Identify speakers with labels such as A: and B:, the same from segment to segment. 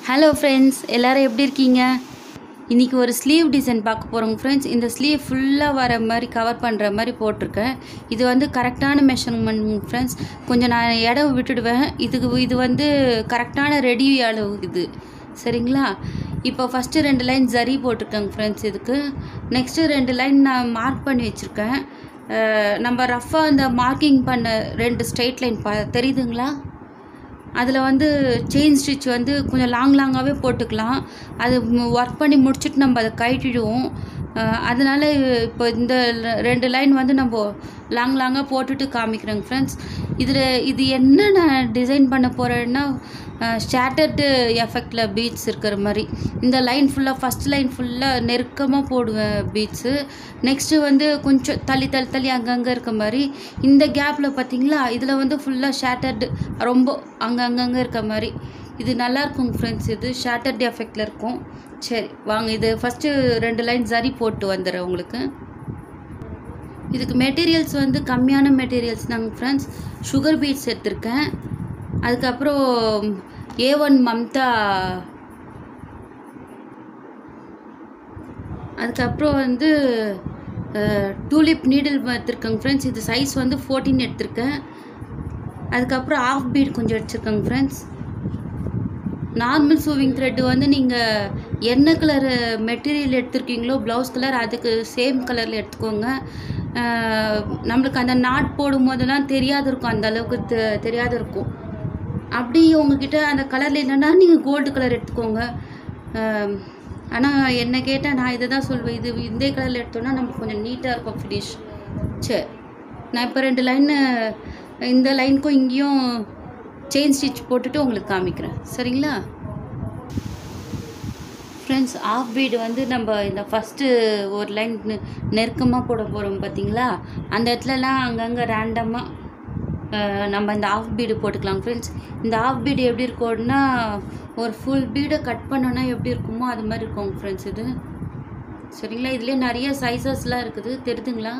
A: hello friends எல்லாரும் எப்படி இருக்கீங்க இன்றைக்கி ஒரு ஸ்லீவ் டிசைன் பார்க்க போகிறோங்க ஃப்ரெண்ட்ஸ் இந்த ஸ்லீவ் ஃபுல்லாக வர மாதிரி கவர் பண்ணுற மாதிரி போட்டிருக்கேன் இது வந்து கரெக்டான மெஷர்மெண்ட் ஃப்ரெண்ட்ஸ் கொஞ்சம் நான் இடம் விட்டுடுவேன் இதுக்கு இது வந்து கரெக்டான ரெடி அளவு இது சரிங்களா இப்போ ஃபஸ்ட்டு ரெண்டு லைன் ஜரி போட்டிருக்கேங்க ஃப்ரெண்ட்ஸ் இதுக்கு நெக்ஸ்ட்டு ரெண்டு லைன் நான் மார்க் பண்ணி வச்சுருக்கேன் அஹ் நம்ம ரஃப்பாக அந்த மார்க்கிங் பண்ண ரெண்டு ஸ்ட்ரெயிட் லைன் பா தெரியுதுங்களா அதில் வந்து செயின் ஸ்டிச் வந்து கொஞ்சம் லாங் லாங்காகவே போட்டுக்கலாம் அது ஒர்க் பண்ணி முடிச்சுட்டு நம்ம அதை கழட்டிடுவோம் அஹ் அதனால இப்போ இந்த ல- ரெண்டு லைன் வந்து நம்ம லாங் லாங்காக போட்டுட்டு காமிக்கிறேங்க ஃப்ரெண்ட்ஸ் இதில் இது என்ன நான் டிசைன் பண்ண போகிறேன்னா ஷேட்டர்டு எஃபெக்டில் பீட்ஸ் இருக்கிற மாதிரி இந்த லைன் ஃபுல்லாக ஃபஸ்ட் லைன் ஃபுல்லாக நெருக்கமாக போடுவேன் பீட்ஸு நெக்ஸ்ட்டு வந்து கொஞ்சம் தள்ளி தள்ளி தள்ளி அங்கங்கே இருக்க மாதிரி இந்த கேப்பில் பார்த்தீங்களா இதில் வந்து ஃபுல்லாக ஷேட்டர்டு ரொம்ப அங்கே அங்கங்கே இருக்க மாதிரி இது நல்லா இருக்குங்க ஃப்ரெண்ட்ஸ் இது ஷேட்டர்டு எஃபெக்டில் இருக்கும் சரி வாங்க இது ஃபஸ்ட்டு ரெண்டு லைன் சரி போட்டு வந்துடுறேன் உங்களுக்கு இதுக்கு மெட்டீரியல்ஸ் வந்து கம்மியான மெட்டீரியல்ஸ் தாங்க ஃப்ரெண்ட்ஸ் சுகர் பீட்ஸ் எடுத்திருக்கேன் அதுக்கப்புறம் ஏ ஒன் மம்தா அதுக்கப்புறம் வந்து டூலிப் நீடில் எடுத்திருக்கேங்க ஃப்ரெண்ட்ஸ் இது சைஸ் வந்து ஃபோர்டீன் எடுத்திருக்கேன் அதுக்கப்புறம் ஆஃப் பீட் கொஞ்சம் எடுத்திருக்கேங்க ஃப்ரெண்ட்ஸ் நார்மல் சூவிங் த்ரெட்டு வந்து நீங்கள் என்ன கலர் மெட்டீரியல் எடுத்திருக்கீங்களோ ப்ளவுஸ் கலர் அதுக்கு சேம் கலரில் எடுத்துக்கோங்க அஹ், நம்மளுக்கு அந்த நாட் போடும் போதெல்லாம் தெரியாது இருக்கும் அந்த அளவுக்கு தெ- தெரியாது இருக்கும் அப்படி உங்ககிட்ட அந்த கலரில் இல்லைன்னா நீங்கள் கோல்டு கலர் எடுத்துக்கோங்க ஆனால் என்ன கேட்டால் நான் இதை தான் சொல்வேன் இது இந்த கலரில் எடுத்தோன்னா நமக்கு கொஞ்சம் நீட்டாக இருக்கும் ஃபினிஷ் சரி நான் இப்போ ரெண்டு லைன் இந்த லைனுக்கும் இங்கேயும் செயின் ஸ்டிச் போட்டுட்டு உங்களுக்கு காமிக்கிறேன் சரிங்களா ஃப்ரெண்ட்ஸ் ஆஃப் பீடு வந்து நம்ம இந்த ஃபஸ்ட்டு ஒரு லைன் நெருக்கமாக போட போகிறோம் பார்த்தீங்களா அந்த இடத்துலலாம் அங்கங்கே ரேண்டமாக நம்ம இந்த ஆஃப் பீடு போட்டுக்கலாம் ஃப்ரெண்ட்ஸ் இந்த ஆஃப் பீடு எப்படி இருக்கும்னா ஒரு ஃபுல் பீடை கட் பண்ணோன்னா எப்படி இருக்குமோ அது மாதிரி இருக்கும் ஃப்ரெண்ட்ஸ் இது சரிங்களா இதுலேயே நிறைய சைஸஸ்லாம் இருக்குது தெரியுதுங்களா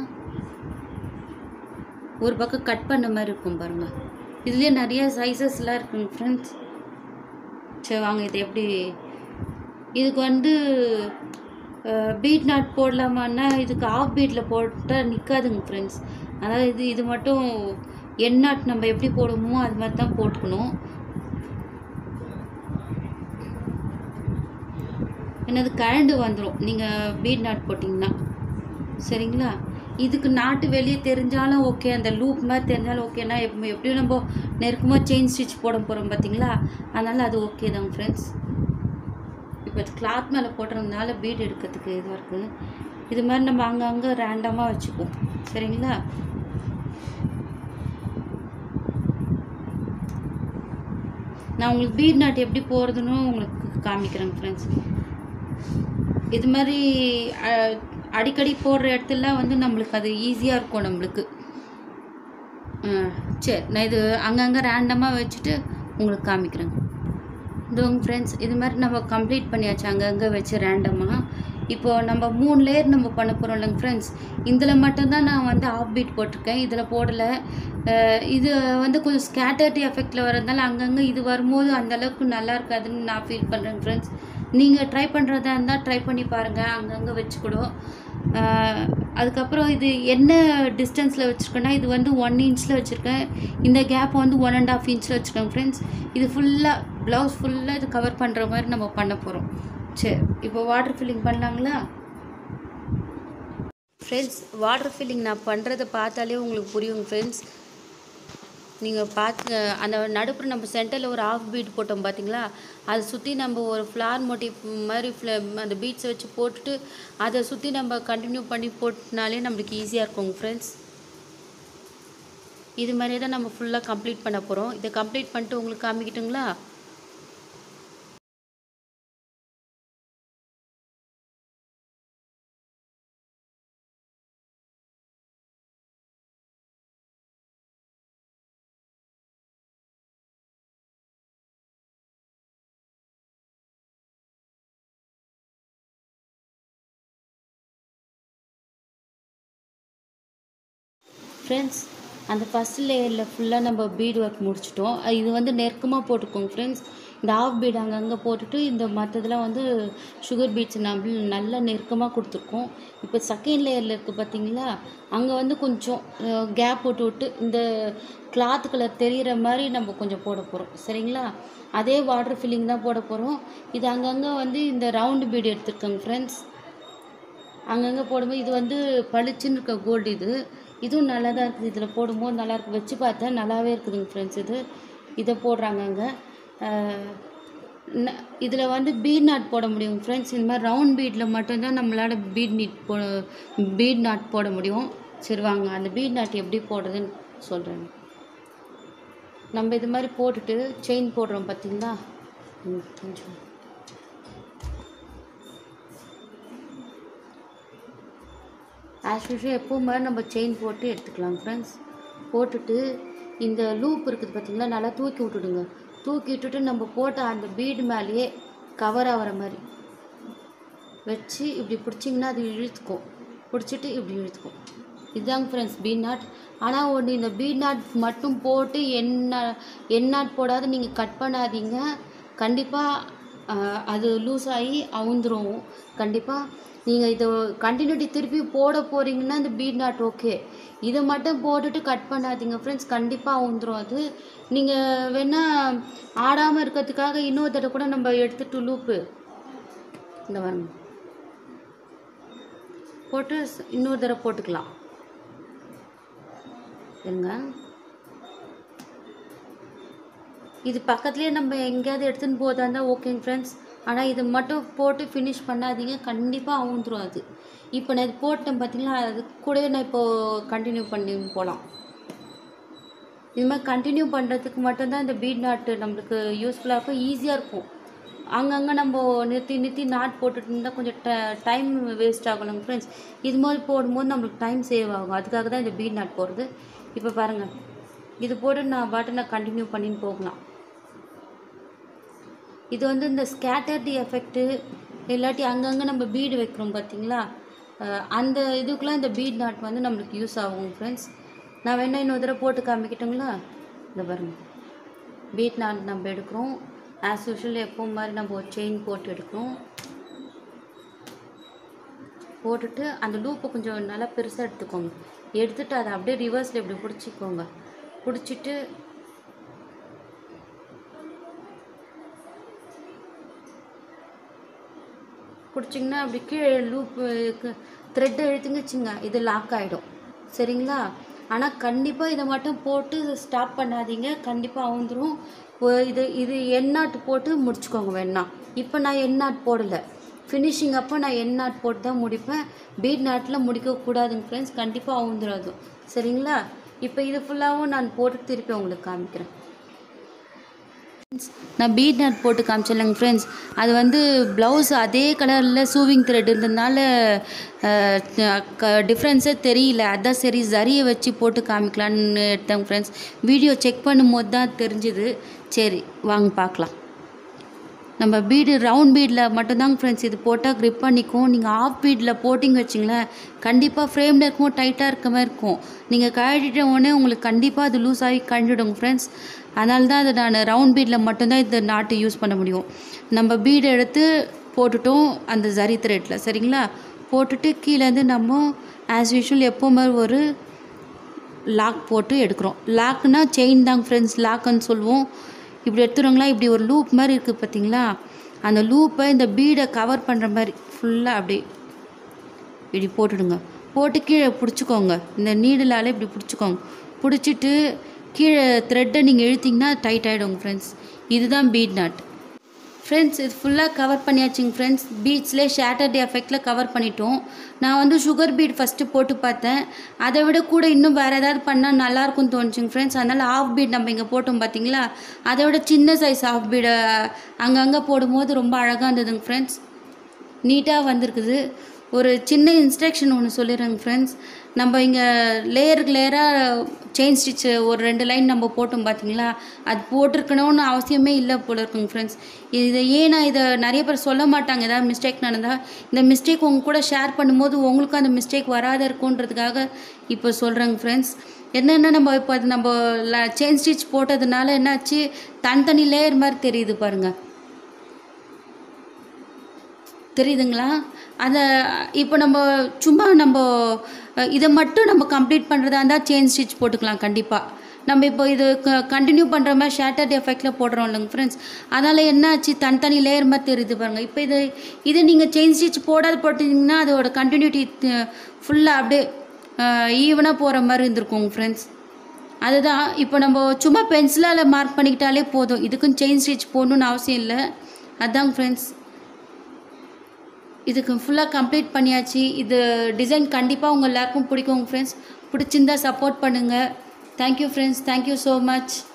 A: ஒரு பக்கம் கட் பண்ண மாதிரி இருக்கும் பாருங்கள் இதுலேயே நிறைய சைஸஸ்லாம் இருக்குங்க ஃப்ரெண்ட்ஸ் சரி வாங்க இது எப்படி இதுக்கு வந்து பீட் நாட் போடலாமான்னா இதுக்கு ஆஃப் பீட்டில் போட்டால் நிற்காதுங்க ஃப்ரெண்ட்ஸ் அதாவது இது இது மட்டும் என் நாட் நம்ம எப்படி போடுவோமோ அது மாதிரி தான் போட்டுக்கணும் என்னது கழண்டு வந்துடும் நீங்கள் பீட் நாட் போட்டிங்கன்னா சரிங்களா இதுக்கு நாட்டு வெளியே தெரிஞ்சாலும் ஓகே அந்த லூப் மாதிரி தெரிஞ்சாலும் ஓகேனா எப் எப்படியும் நம்ம நெருக்கமாக செயின் ஸ்டிச் போட போகிறோம் பார்த்தீங்களா அதனால் அது ஓகே தாங்க ஃப்ரெண்ட்ஸ் இப்போ கிளாத் மேலே போடுறதுனால பீட் எடுக்கிறதுக்கு இதுவாக இருக்குது இது மாதிரி நம்ம அங்கங்கே ரேண்டமாக வச்சுக்குவோம் சரிங்களா நான் உங்களுக்கு பீட் நாட் எப்படி போடுறதுன்னு உங்களுக்கு காமிக்கிறேங்க ஃப்ரெண்ட்ஸ் இது மாதிரி அஹ், அடிக்கடி போடுற இடத்துல வந்து நம்மளுக்கு அது ஈஸியாக இருக்கும் நம்மளுக்கு அஹ், சரி நான் இது அங்கங்கே ரேண்டமாக வச்சுட்டு உங்களுக்கு காமிக்கிறேங்க இதோங்க ஃப்ரெண்ட்ஸ் இது மாதிரி நம்ம கம்ப்ளீட் பண்ணியாச்சு அங்கங்கே வச்சு ரேண்டமாக இப்போ நம்ம மூணு லேயர் நம்ம பண்ண போகிறோம் இல்லைங்க ஃப்ரெண்ட்ஸ் இதில் மட்டும்தான் நான் வந்து ஆஃப் பீட் போட்டிருக்கேன் இதில் போடலை அஹ் இது வந்து கொஞ்சம் ஸ்கேட்டர்டி எஃபெக்டில் வரதுனால அங்கங்கே இது வரும்போது அந்த அளவுக்கு நல்லா இருக்காதுன்னு நான் ஃபீல் பண்ணுறேன் ஃப்ரெண்ட்ஸ் நீங்கள் ட்ரை பண்ணுறதா இருந்தால் ட்ரை பண்ணி பாருங்கள் அங்கங்கே வச்சுக்கூடும் அஹ் அதுக்கப்புறம் இது என்ன டிஸ்டன்ஸில் வச்சுருக்கேன்னா இது வந்து ஒன் இன்ச்சில் வச்சுருக்கேன் இந்த கேப் வந்து ஒன் அண்ட் ஆஃப் இன்ச்சில் வச்சுருக்கேன் ஃப்ரெண்ட்ஸ் இது ஃபுல்லாக ப்ளவுஸ் ஃபுல்லாக இது கவர் பண்ணுற மாதிரி நம்ம பண்ண போகிறோம் சரி இப்போ வாட்டர் ஃபில்லிங் பண்ணலாங்களா ஃப்ரெண்ட்ஸ் வாட்டர் ஃபில்லிங் நான் பண்ணுறதை பார்த்தாலே உங்களுக்கு புரியும் ஃப்ரெண்ட்ஸ் நீங்கள் பார்த்து அந்த நடுப்புற நம்ம சென்டரில் ஒரு ஆஃப் பீட் போட்டோம் பார்த்தீங்களா அதை சுற்றி நம்ம ஒரு ஃப்ளார் மோட்டிவ் மாதிரி ஃப்ள அந்த பீட்ஸை வச்சு போட்டுட்டு அதை சுற்றி நம்ம கண்டினியூ பண்ணி போட்டுனாலே நம்மளுக்கு ஈஸியாக இருக்கும் ஃப்ரெண்ட்ஸ் இது மாதிரியே தான் நம்ம ஃபுல்லாக கம்ப்ளீட் பண்ண போகிறோம் இதை கம்ப்ளீட் பண்ணிட்டு உங்களுக்கு காமிக்கிட்டுங்களா ஃப்ரெண்ட்ஸ் அந்த ஃபஸ்ட் லேயரில் ஃபுல்லாக நம்ம பீட் ஒர்க் முடிச்சிட்டோம் அஹ் இது வந்து நெருக்கமாக போட்டுக்கோங்க ஃப்ரெண்ட்ஸ் இந்த ஆஃப் பீட் அங்கங்கே போட்டுட்டு இந்த மற்றதெல்லாம் வந்து சுகர் பீட்ஸ் நம்ம நல்லா நெருக்கமாக கொடுத்துருக்கோம் இப்போ செகண்ட் லேயரில் இருக்குது பார்த்தீங்களா அங்கே வந்து கொஞ்சம் கேப் விட்டு விட்டு இந்த கிளாத் கலர் தெரிகிற மாதிரி நம்ம கொஞ்சம் போட போகிறோம் சரிங்களா அதே வாட்டர் ஃபில்லிங் தான் போட போகிறோம் இது அங்கங்கே வந்து இந்த ரவுண்டு பீடு எடுத்துருக்கோங்க ஃப்ரெண்ட்ஸ் அங்கங்கே போடும்போது இது வந்து பளிச்சுன்னு இருக்க கோல்டு இது இதுவும் நல்லா தான் இருக்குது இதில் போடும்போது நல்லா இருக்கு வச்சு பார்த்தேன் நல்லாவே இருக்குதுங்க ஃப்ரெண்ட்ஸ் இது இதை போடுறாங்க அங்கே இதில் வந்து பீட் நாட் போட முடியும் ஃப்ரெண்ட்ஸ் இந்த மாதிரி ரவுண்ட் பீடில் மட்டும்தான் நம்மளால் பீட் நீட் போ பீட் நாட் போட முடியும் சரி வாங்க அந்த பீட் நாட் எப்படி போடுறதுன்னு சொல்கிறேன் நம்ம இது மாதிரி போட்டுட்டு செயின் போடுறோம் பார்த்தீங்களா ம், கொஞ்சம் ஆஸ் யூஷுவல் எப்பவும் மாதிரி நம்ம செயின் போட்டு எடுத்துக்கலாம் ஃப்ரெண்ட்ஸ் போட்டுட்டு இந்த லூப் இருக்குது பார்த்தீங்களா நல்லா தூக்கி விட்டுடுங்க தூக்கி விட்டுட்டு நம்ம போட்ட அந்த பீடு மேலேயே கவர் ஆகிற மாதிரி வச்சு இப்படி பிடிச்சிங்கன்னா அது இழுத்துக்கும் பிடிச்சிட்டு இப்படி இழுத்துக்கும் இதுதாங்க ஃப்ரெண்ட்ஸ் பீட் நாட் ஆனால் ஒன்று இந்த பீட் நாட் மட்டும் போட்டு என்ன என் நாட் போடாத நீங்கள் கட் பண்ணாதீங்க கண்டிப்பாக அது லூஸ் ஆகி அவுந்துரும் கண்டிப்பாக நீங்கள் இதை கண்டினியூட்டி திருப்பி போட போகிறீங்கன்னா இந்த பீட் நாட் ஓகே இதை மட்டும் போட்டுட்டு கட் பண்ணாதீங்க ஃப்ரெண்ட்ஸ் கண்டிப்பாக அவுந்துரும் அது நீங்கள் வேணால் ஆடாமல் இருக்கிறதுக்காக இன்னொரு தடவை கூட நம்ம எடுத்துட்டு லூப்பு இந்த பாருங்க போட்டு ஸ்- இன்னொரு தடவை போட்டுக்கலாம் இருங்க இது பக்கத்துலேயே நம்ம எங்கேயாவது எடுத்துன்னு போதா இருந்தால் ஓகேங்க ஃப்ரெண்ட்ஸ் ஆனால் இது மட்டும் போட்டு ஃபினிஷ் பண்ணாதீங்க கண்டிப்பாக அவுந்துரும் அது இப்போ நான் இது போட்டேன் பார்த்தீங்களா அது கூடவே நான் இப்போது கண்டினியூ பண்ணி போகலாம் இது மாதிரி கண்டினியூ பண்ணுறதுக்கு மட்டும்தான் இந்த பீட் நாட்டு நம்மளுக்கு யூஸ்ஃபுல்லாக இருக்கும் ஈஸியாக இருக்கும் அங்கங்கே நம்ம நிறுத்தி நிறுத்தி நாட் போட்டுட்டு இருந்தால் கொஞ்சம் ட டைம் வேஸ்ட் ஆகணும் ஃப்ரெண்ட்ஸ் இது மாதிரி போடும்போது நம்மளுக்கு டைம் சேவ் ஆகும் அதுக்காக தான் இந்த பீட் நாட் போடுறது இப்போ பாருங்கள் இது போட்டு நான் பாட்டு நான் கண்டினியூ பண்ணின்னு போகலாம் இது வந்து இந்த ஸ்கேட்டர்டி எஃபெக்ட்டு இல்லாட்டி அங்கங்கே நம்ம பீடு வைக்கிறோம் பார்த்தீங்களா அஹ் அந்த இதுக்கெலாம் இந்த பீட் நாட் வந்து நம்மளுக்கு யூஸ் ஆகும் ஃப்ரெண்ட்ஸ் நான் வேணா இன்னொரு தடவை போட்டு காமிக்கட்டுங்களா இந்த பாருங்க பீட் நாட் நம்ம எடுக்கிறோம் ஆஸ் யூஷுவல் எப்பவும் மாதிரி நம்ம ஒரு செயின் போட்டு எடுக்கிறோம் போட்டுட்டு அந்த லூப்பை கொஞ்சம் நல்லா பெருசாக எடுத்துக்கோங்க எடுத்துட்டு அதை அப்படியே ரிவர்ஸில் இப்படி பிடிச்சிக்கோங்க பிடிச்சிட்டு பிடிச்சிங்கன்னா அப்படி கீழே லூப்பு த்ரெட்டை இழுத்துங்க வச்சுங்க இது லாக் ஆகிடும் சரிங்களா ஆனால் கண்டிப்பாக இதை மட்டும் போட்டு ஸ்டாப் பண்ணாதீங்க கண்டிப்பாக அவுந்துரும் ஒ- இது இது எண்ணாட்டு போட்டு முடிச்சுக்கோங்க வேணா இப்போ நான் எண்ணாட் போடலை ஃபினிஷிங் அப்போ நான் எண்ணாட் போட்டு தான் முடிப்பேன் பீட் நாட்டில் முடிக்கக்கூடாதுங்க ஃப்ரெண்ட்ஸ் கண்டிப்பாக அவுந்துராது சரிங்களா இப்போ இது ஃபுல்லாகவும் நான் போட்டு திருப்பி உங்களுக்கு காமிக்கிறேன் நான் பீட் நட் போட்டு காமிச்சிடலங்க ஃப்ரெண்ட்ஸ் அது வந்து ப்ளவுஸ் அதே கலரில் சூவிங் த்ரெட் இருந்ததுனால டிஃப்ரென்ஸே தெரியல அதான் சரி ஜரியை வச்சு போட்டு காமிக்கலான்னு எடுத்தேங்க ஃப்ரெண்ட்ஸ் வீடியோ செக் பண்ணும்போது தான் தெரிஞ்சுது சரி வாங்க பார்க்கலாம் நம்ம பீடு ரவுண்ட் பீடில் மட்டும்தாங்க ஃப்ரெண்ட்ஸ் இது போட்டால் க்ரிப் பண்ணிக்கும் நீங்கள் ஆஃப் பீடில் போட்டிங்க வச்சிங்களேன் கண்டிப்பாக ஃப்ரேமில் இருக்கும் டைட்டாக இருக்க மாதிரி இருக்கும் நீங்கள் கழட்டிட்ட உடனே உங்களுக்கு கண்டிப்பாக அது லூஸ் ஆகி கழண்டிடும் ஃப்ரெண்ட்ஸ் அதனால தான் அது நான் ரவுண்ட் பீடில் மட்டும்தான் இந்த நாட்டு யூஸ் பண்ண முடியும் நம்ம பீடு எடுத்து போட்டுட்டோம் அந்த ஜரி த்ரெட்டில் சரிங்களா போட்டுட்டு கீழேருந்து நம்ம ஆஸ் யூஷுவல் எப்போ மாதிரி ஒரு லாக் போட்டு எடுக்கிறோம் லாக்னா செயின் தாங்க ஃப்ரெண்ட்ஸ் லாக்குன்னு சொல்லுவோம் இப்படி எடுத்துருங்களா இப்படி ஒரு லூப் மாதிரி இருக்குது பார்த்தீங்களா அந்த லூப்பை இந்த பீடை கவர் பண்ணுற மாதிரி ஃபுல்லாக அப்படி இப்படி போட்டுடுங்க போட்டு கீழே பிடிச்சிக்கோங்க இந்த நீடிலால் இப்படி பிடிச்சிக்கோங்க பிடிச்சிட்டு கீழே த்ரெட்டை நீங்கள் இழுத்தீங்கன்னா டைட் ஆகிடுங்க ஃப்ரெண்ட்ஸ் இதுதான் பீட் நாட் ஃப்ரெண்ட்ஸ் இது ஃபுல்லாக கவர் பண்ணியாச்சுங்க ஃப்ரெண்ட்ஸ் பீட்ஸ்லேயே ஷேட்டர்டே எஃபெக்டில் கவர் பண்ணிட்டோம் நான் வந்து சுகர் பீட் ஃபஸ்ட்டு போட்டு பார்த்தேன் அதை விட கூட இன்னும் வேறு ஏதாவது பண்ணால் நல்லாயிருக்கும்னு தோணுச்சுங்க ஃப்ரெண்ட்ஸ் அதனால் ஆஃப் பீட் நம்ம இங்கே போட்டோம் பார்த்தீங்களா அதை விட சின்ன சைஸ் ஆஃப் பீடை அங்கங்கே போடும்போது ரொம்ப அழகாக இருந்ததுங்க ஃப்ரெண்ட்ஸ் நீட்டாக வந்திருக்குது ஒரு சின்ன இன்ஸ்ட்ரக்ஷன் ஒன்று சொல்லிடுறேங்க ஃப்ரெண்ட்ஸ் நம்ம இங்கே லேயருக்கு லேயராக செயின் ஸ்டிச்சு ஒரு ரெண்டு லைன் நம்ம போட்டோம் பார்த்தீங்களா அது போட்டிருக்கணும்னு அவசியமே இல்லை போல இருக்குங்க ஃப்ரெண்ட்ஸ் இதை ஏன் நான் இதை நிறைய பேர் சொல்ல மாட்டாங்க ஏதாவது மிஸ்டேக் நடந்தால் இந்த மிஸ்டேக் உங்க கூட ஷேர் பண்ணும்போது உங்களுக்கும் அந்த மிஸ்டேக் வராத இருக்குன்றதுக்காக இப்போ சொல்கிறேங்க ஃப்ரெண்ட்ஸ் என்னென்ன நம்ம இப்போ அது நம்ம செயின் ஸ்டிச் போட்டதுனால என்னாச்சு தனித்தனி லேயர் மாதிரி தெரியுது பாருங்கள் தெரியுதுங்களா அதை இப்போ நம்ம சும்மா நம்ம அஹ், இதை மட்டும் நம்ம கம்ப்ளீட் பண்ணுறதா இருந்தால் செயின் ஸ்டிச் போட்டுக்கலாம் கண்டிப்பாக நம்ம இப்போ இது கண்டினியூ பண்ணுற மாதிரி ஷேட்டர்ட் எஃபெக்டில் போடுறோம் இல்லைங்க ஃப்ரெண்ட்ஸ் அதனால் என்ன ஆச்சு தனித்தனி லேயர் மாதிரி தெரியுது பாருங்கள் இப்போ இது இது நீங்கள் செயின் ஸ்டிச் போடாத போட்டிங்கன்னா அதோட கண்டினியூட்டி ஃபுல்லாக அப்படியே ஈவனாக போகிற மாதிரி இருந்திருக்கும் ஃப்ரெண்ட்ஸ் அதுதான் இப்போ நம்ம சும்மா பென்சிலால் மார்க் பண்ணிக்கிட்டாலே போதும் இதுக்கும் செயின் ஸ்டிச் போடணுன்னு அவசியம் இல்லை அதாங்க ஃப்ரெண்ட்ஸ் இதுக்கு ஃபுல்லாக கம்ப்ளீட் பண்ணியாச்சு இது டிசைன் கண்டிப்பாக உங்கள் எல்லாருக்கும் பிடிக்கும் ஃப்ரெண்ட்ஸ் பிடிச்சிருந்தா சப்போர்ட் பண்ணுங்கள் thank you friends thank you so much